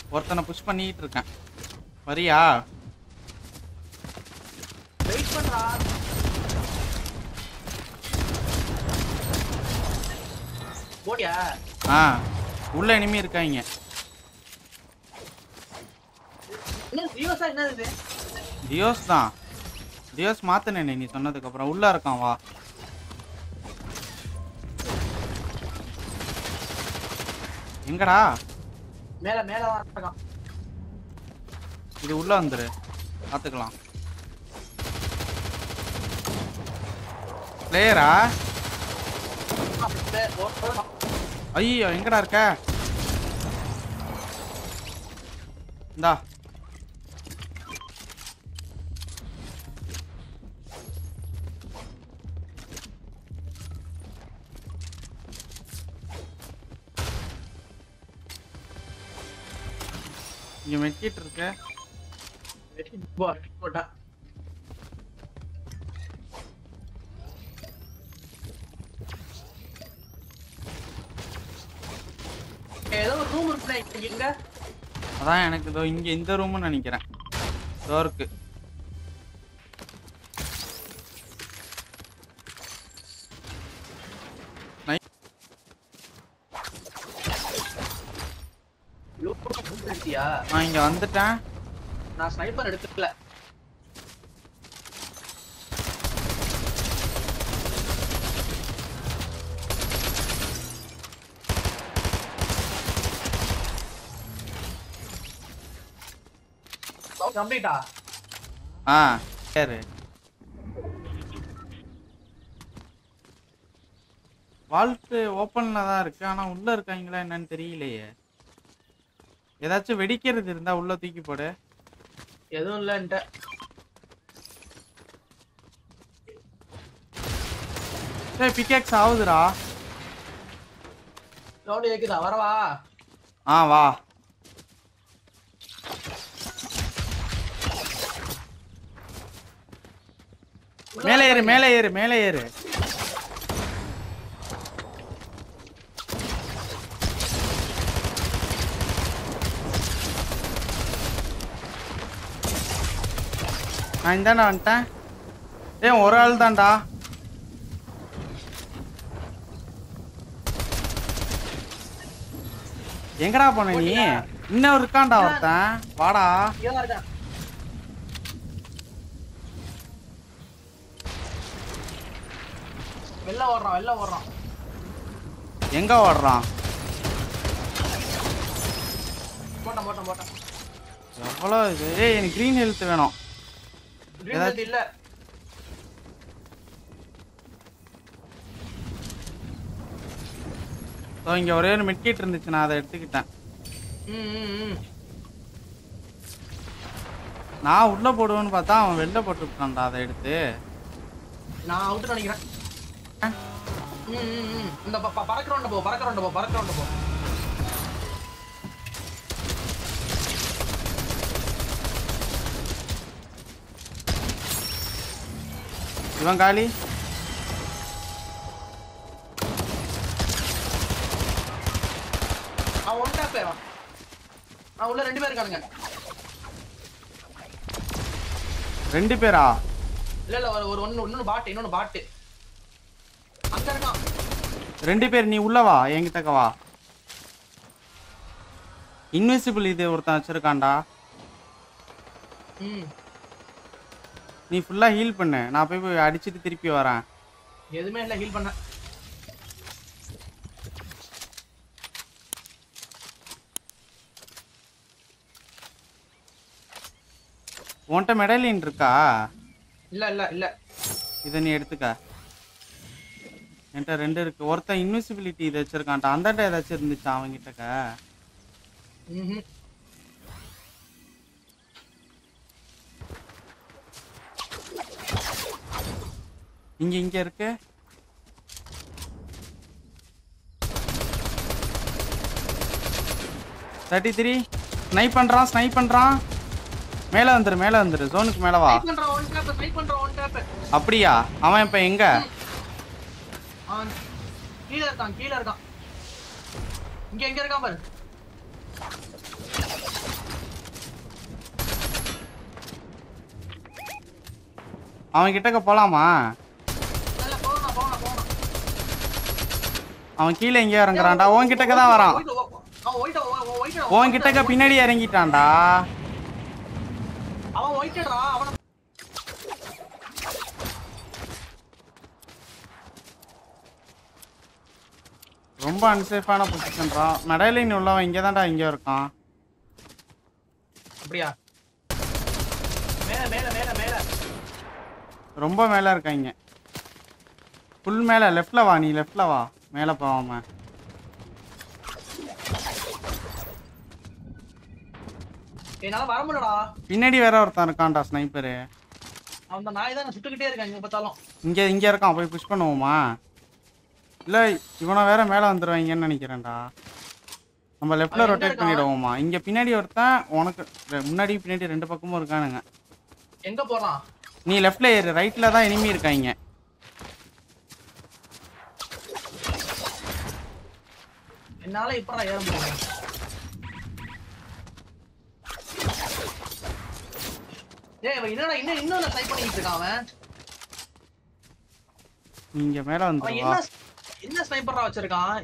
ஒருத்தனை புஷ் பண்ணிட்டு இருக்கேன் வரியா வெயிட் பண்றா போடியா ஆ உள்ள இனிமே இருக்காங்க என்ன ஜியோஸா என்னது இது டியோஸ் தான் டியோஸ் மாத்தினே நீ சொன்னதுக்கு அப்புறம் உள்ள இருக்கான் வா எங்கடா மேல மேல வரட்டான் இது உள்ள வந்துரு பாத்துக்கலாம் பிளேயரா ஐயோ எங்கடா இருக்க இந்தா இங்க மெட்டிட்டு இருக்க போட்டா ஏதோ ஒரு ரூம் இருக்குல்ல எங்க அதான் எனக்கு இதோ இங்க இந்த ரூம்னு நினைக்கிறேன் இதோ இருக்கு நை- எடுத்தியா நான் இங்க வந்துட்டேன் நான் ஸ்னைப்பர் எடுத்துக்கல கம்ப்ளீட்டா ஆ சரி வால்ட்டு ஓப்பன்ல தான் இருக்கு ஆனா உள்ள இருக்காங்களா என்னன்னு தெரியலையே ஏதாச்சும் வெடிக்கிறது இருந்தா உள்ள தூக்கி போடு எதுவும் இல்லன்ட்ட ஏய் பிக்கேக்ஸ் ஆகுதுடா சவுண்ட் கேக்குதா வரவா ஆ வா மேலே ஏறு மேலே ஏறு மேலே ஏறு நான் இந்தாண்டா வந்துட்டேன் ஏன் ஒரு ஆள் தான்டா எங்கடா போன நீ இன்னும் இருக்கான்டா ஒருத்தன் வாடா இங்கதான் இருக்கேன் வெளில ஓடுறான் வெளில ஓடுறான் எங்க ஓடுறான் போட்டான் போட்டான் போட்டான் எவ்வளோ இது ஏய் எனக்கு க்ரீன் ஹெல்த் வேணும் Green ஏதாச்சும்- light இல்ல ஸோ இங்கே ஒரே ஒரு மிட்கிட் இருந்துச்சு நான் அதை எடுத்துக்கிட்டேன் ம் ம் ம் நான் உள்ள போடுவேன்னு பார்த்தா அவன் வெளில போட்டுருக்கான்டா அதை எடுத்து நான் அவுட் நினைக்கிறேன் ம் ம் ம் இந்த ப- ப- பறக்கிறவன்ட்ட போ பறக்கிறவன்ட்ட போ பறக்கிறவன்ட்ட போ இவன் காலி அவன் ஒன் டேப் அவன் அவன் உள்ள ரெண்டு பேர் இருக்கானுங்க ரெண்டு பேரா இல்ல இல்ல ஒரு ஒரு ஒன்னு இன்னொன்னு பாட்டு இன்னொன்னு பாட்டு அங்க இருக்கான் ரெண்டு பேர் நீ உள்ள வா என்கிட்டக்க வா இன்விசிபிள் இது ஒருத்தன் வச்சிருக்கான்டா ம் நீ ஃபுல்லாக ஹீல் பண்ணு நான் போய் போய் அடிச்சிட்டு திருப்பி வரேன் எதுவுமே இல்ல ஹீல் பண்ண உன்கிட்ட மெடலின் இருக்கா இல்ல இல்ல இல்ல இதை நீ எடுத்துக்க என்கிட்ட ரெண்டு இருக்கு ஒருத்தன் இன்விசிபிலிட்டி இது வச்சிருக்கான்டா அந்தாண்ட ஏதாச்சும் இருந்துச்சா அவன்கிட்டக்க ம்ஹும். இங்க இங்க இருக்கு தேர்ட்டி த்ரீ ஸ்னைப் பண்றான் ஸ்னைப் பண்றான் மேல வந்துரு மேல வந்துரு ஜோனுக்கு மேல வா Snipe பண்றான் ஒன் டேப் ஸ்னைப் பண்றான் ஒன் டேப் அப்படியா அவன் இப்ப எங்க அவன் கீழ இருக்கான் கீழ இருக்கான் இங்க எங்க இருக்கான் பாரு அவன் கிட்டக்க போலாமா இல்ல, போகணும், போகணும், போகணும். அவன் கீழே எங்கேயோ இறங்குறான்டா உன் கிட்டக்க தான் வரான் ஒயிட் ஓ- அவன் ஒயிட் ஓ- ஓ- ஒயிட் ஓ- உன் கிட்டக்க பின்னாடி இறங்கிட்டான்டா அவன் ஒயிட்டடா அவன ரொம்ப அன்சேஃபான பொசிஷன்டா மெடலின் உள்ளவன் இங்கே தான்டா இங்கே இருக்கான் அப்படியா மேல மேல மேல மேல ரொம்ப மேலே இருக்காங்க ஃபுல் மேலே லெஃப்டில் வா நீ லெஃப்டில் வா மேலே போவாம என்னால வர முடியலடா பின்னாடி வேற ஒருத்தன் இருக்கான்டா ஸ்னைப்பரு அவன் அந்த நாய் தான் சுட்டுக்கிட்டே இருக்கான் எங்க பார்த்தாலும் இங்கே இங்கே இருக்கான் போய் புஷ் பண்ணுவோமா இல்லை இவனை வேற மேலே வந்துடுவாங்கன்னு நினைக்கிறேன்டா நம்ம லெஃப்டில் அவன் எங்க ரொட்டேட் இருக்கான்? பண்ணிடுவோமா இங்கே பின்னாடி ஒருத்தன் உனக்கு ரெ- முன்னாடி பின்னாடி ரெண்டு பக்கமும் இருக்கானுங்க எங்க போறான் நீ லெஃப்டில் ஏறு ரைட்டில் தான் இனிமே இருக்காங்க என்னால இப்ப ஏற முடியல ஏய் இவன் என்னடா இன்னும் இன்னும் ட்ரை பண்ணிட்டு இருக்கான் அவன் நீங்க மேலே அவன் வந்துருவா என்ன என்ன ஸ்னைப்பரா வச்சிருக்கான்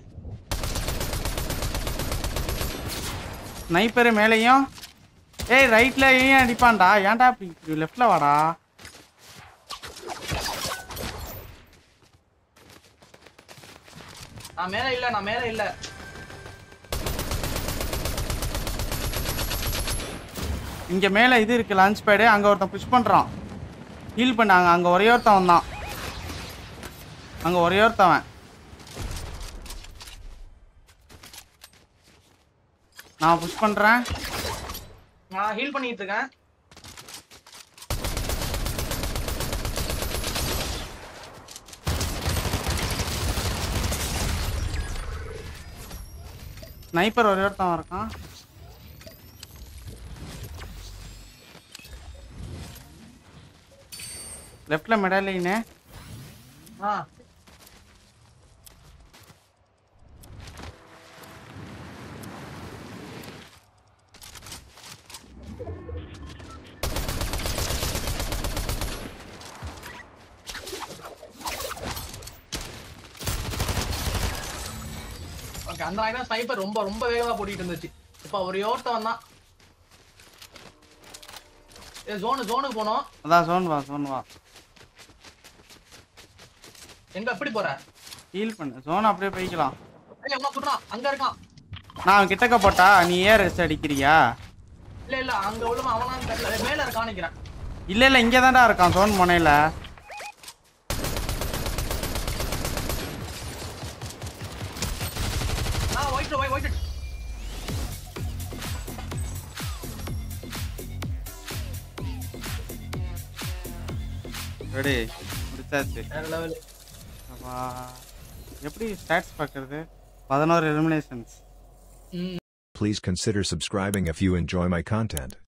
ஸ்னைப்பரு மேலேயும் ஏய் ரைட்ல ஏன் அடிப்பான்டா ஏன்டா இப்படி லெஃப்ட்ல வாடா நான் மேல இல்ல நான் மேல இல்ல இங்க மேல இது இருக்கு லான்ச் பேடு அங்க ஒருத்தன் புஷ் பண்றான் ஹீல் பண்ணாங்க அங்க ஒரே ஒருத்தன் வந்தான் அங்க ஒரே ஒருத்தவன் நான் புஷ் பண்றேன் நான் ஹீல் பண்ணிட்டு இருக்கேன் ஸ்னைப்பர் ஒரே ஒருத்தன் இருக்கான் லெஃப்ட்ல மெடலின்னு ஆ ஓகே அந்த நாய் தான் ஸ்னைப்பர் ரொம்ப ரொம்ப வேகமா போட்டிட்டு இருந்துச்சு இப்போ ஒரே ஒருத்தவன் தான் ஏ ஜோனு ஜோனுக்கு போனோம் அதான் சோன் வா சோன் வா எங்க எப்படி போற ஹீல் பண்ணு சோன் அப்படியே போய்க்கலாம் ஏய் உங்க சொல்றான் அங்க இருக்கான் நான் அவன் கிட்டக்க போட்டா நீ ஏன் ரெஸ்ட் அடிக்கிறியா இல்ல இல்ல அங்க உள்ளவன் அவனான்னு தெரியல மேல இருக்கான்னு நினைக்கிறேன் இல்ல இல்ல இங்க தான்டா இருக்கான் சோன் முனையில ஆ ஒயிட் ஒயிட் ஒயிட் ரெடி முடிச்சாச்சு வேற லெவல் அப்பா எப்படி ஸ்டாட்ஸ் பார்க்கறது பதினோரு எலிமினேஷன்ஸ் ம் Please consider subscribing if you enjoy my content.